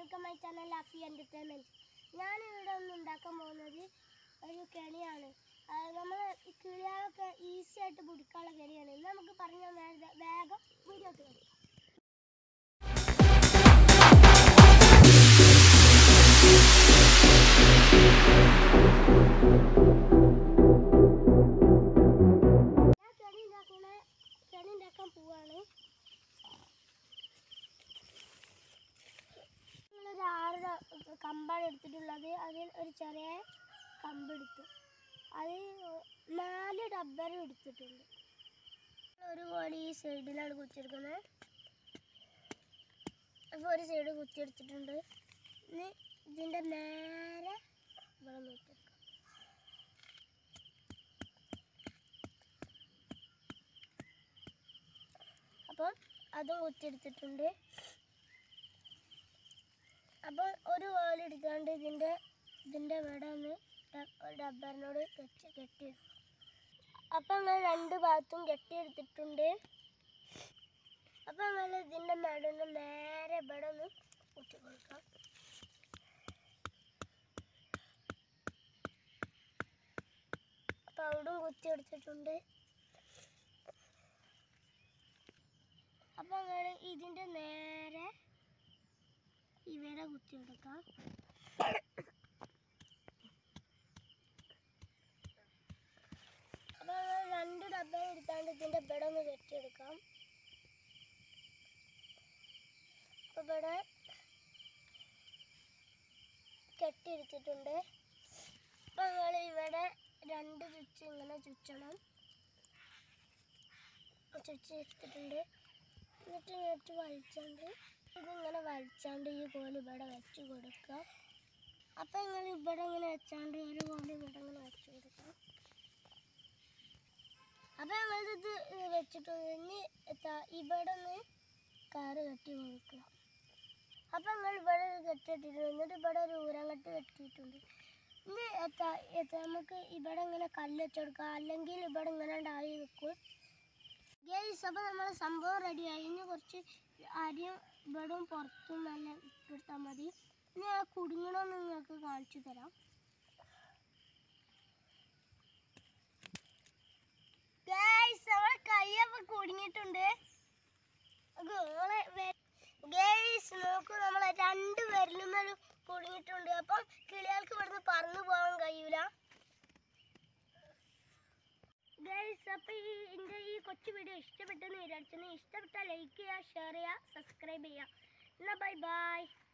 welcome my channel ലാഫി entertainment ഞാനിവിടെ ഒന്ന് ഉണ്ടാക്കാൻ പോകുന്നത് ഒരു കെണിയാണ് നമ്മൾ ഈ കിളികളൊക്കെ ഈസി ആയിട്ട് പിടിക്കാനുള്ള കെണിയാണ് ഇത് നമുക്ക് പറഞ്ഞാൽ വേഗം വേഗം വീഡിയോ കയറി ഞാൻ കെണി ഉണ്ടാക്കണ കെണി ഉണ്ടാക്കാൻ പോവാണ് നമ്മളൊരു ആറ് കമ്പാണ് എടുത്തിട്ടുള്ളത് അതിൽ ഒരു ചെറിയ കമ്പ് എടുത്തു അതിൽ നാല് ഡബ്ബറും എടുത്തിട്ടുണ്ട് ഒരു കോടി ഈ സൈഡിലാണ് കുത്തിയെടുക്കുന്നത് അപ്പോൾ ഒരു സൈഡ് കുത്തിയെടുത്തിട്ടുണ്ട് ഇനി ഇതിൻ്റെ നേരെ ഇവിടെ നോക്കിയെടുക്കാം അപ്പം അതും കുത്തിയെടുത്തിട്ടുണ്ട് അപ്പോൾ ഒരു കോൽ എടുക്കാണ്ട് ഇതിൻ്റെ ഇതിൻ്റെ ഇവിടെ ഒന്ന് ഡബ്ബറിനോട് കെട്ടി കെട്ടി അപ്പം അങ്ങനെ രണ്ട് ഭാഗത്തും കെട്ടിയെടുത്തിട്ടുണ്ട് അപ്പം അങ്ങനെ ഇതിൻ്റെ നടുന്ന് നേരെ ഇവിടെ ഒന്ന് കുത്തി കൊടുക്കാം അപ്പം അവിടും കുത്തിയെടുത്തിട്ടുണ്ട് അപ്പം അങ്ങനെ ഇതിൻ്റെ നേരെ ഇവിടെ കുത്തിയെടുക്കാം അപ്പൊ നമ്മൾ രണ്ട് ഡബ്ബ എടുത്താണ്ട് ഇതിന്റെ ഇവിടെ ഒന്ന് കെട്ടിയെടുക്കാം അപ്പൊ ഇവിടെ കെട്ടിയെടുത്തിട്ടുണ്ട് അപ്പൊ നമ്മൾ ഇവിടെ രണ്ട് ചുച്ച് ഇങ്ങനെ ചുറ്റണം ചുച്ച് എടുത്തിട്ടുണ്ട് എന്നിട്ട് ഇങ്ങോട്ട് വലിച്ചാണ്ട് ഇതിങ്ങനെ വലിച്ചാണ്ട് ഈ കോല് ഇവിടെ വെച്ച് കൊടുക്കാം അപ്പം നിങ്ങൾ ഇവിടെ ഇങ്ങനെ വെച്ചാണ്ട് ഒരു കോല് ഇവിടെ ഇങ്ങനെ വെച്ച് കൊടുക്കാം അപ്പം ഞങ്ങളിത് വെച്ചിട്ട് ഇനി എത്താ ഇവിടെ ഒന്ന് കാറ് കെട്ടി കൊടുക്കുക അപ്പം നിങ്ങൾ ഇവിടെ ഒരു കെട്ടിയിട്ടിട്ടുണ്ട് എന്നിട്ട് ഇവിടെ ഒരു ഊരങ്ങട്ട് കെട്ടിയിട്ടുണ്ട് ഇനി എത്താ എത്താ നമുക്ക് ഇവിടെ ഇങ്ങനെ കല്ല് വെച്ച് കൊടുക്കാം അല്ലെങ്കിൽ ഇവിടെ ഇങ്ങനെ ഉണ്ടായി നിൽക്കും ഗേസ് അപ്പോൾ നമ്മളെ സംഭവം റെഡിയായി ഇനി കുറച്ച് അരിയും ഇവിടും പുറത്തും നല്ല ഇട്ടെടുത്താൽ മതി ഇനി ആ കുടുങ്ങണമെന്ന് നിങ്ങൾക്ക് കാണിച്ചു തരാം ഗേസ് നമ്മളെ കയ്യപ്പോൾ കുടുങ്ങിയിട്ടുണ്ട് ഗേസ് നോക്കൂ നമ്മളെ രണ്ട് വിരലുമേലും കുടുങ്ങിയിട്ടുണ്ട് അപ്പം കിളികൾക്ക് ഇവിടുന്ന് പറന്നു പോകാൻ കഴിയൂല ഗൈസ് അപ്പോൾ ഈ എൻ്റെ ഈ കൊച്ചു വീഡിയോ ഇഷ്ടപ്പെട്ടെന്ന് വിചാരിച്ചു ഇഷ്ടപ്പെട്ടാൽ ലൈക്ക് ചെയ്യുക ഷെയർ ചെയ്യുക സബ്സ്ക്രൈബ് ചെയ്യുക എന്നാൽ ബൈ ബൈ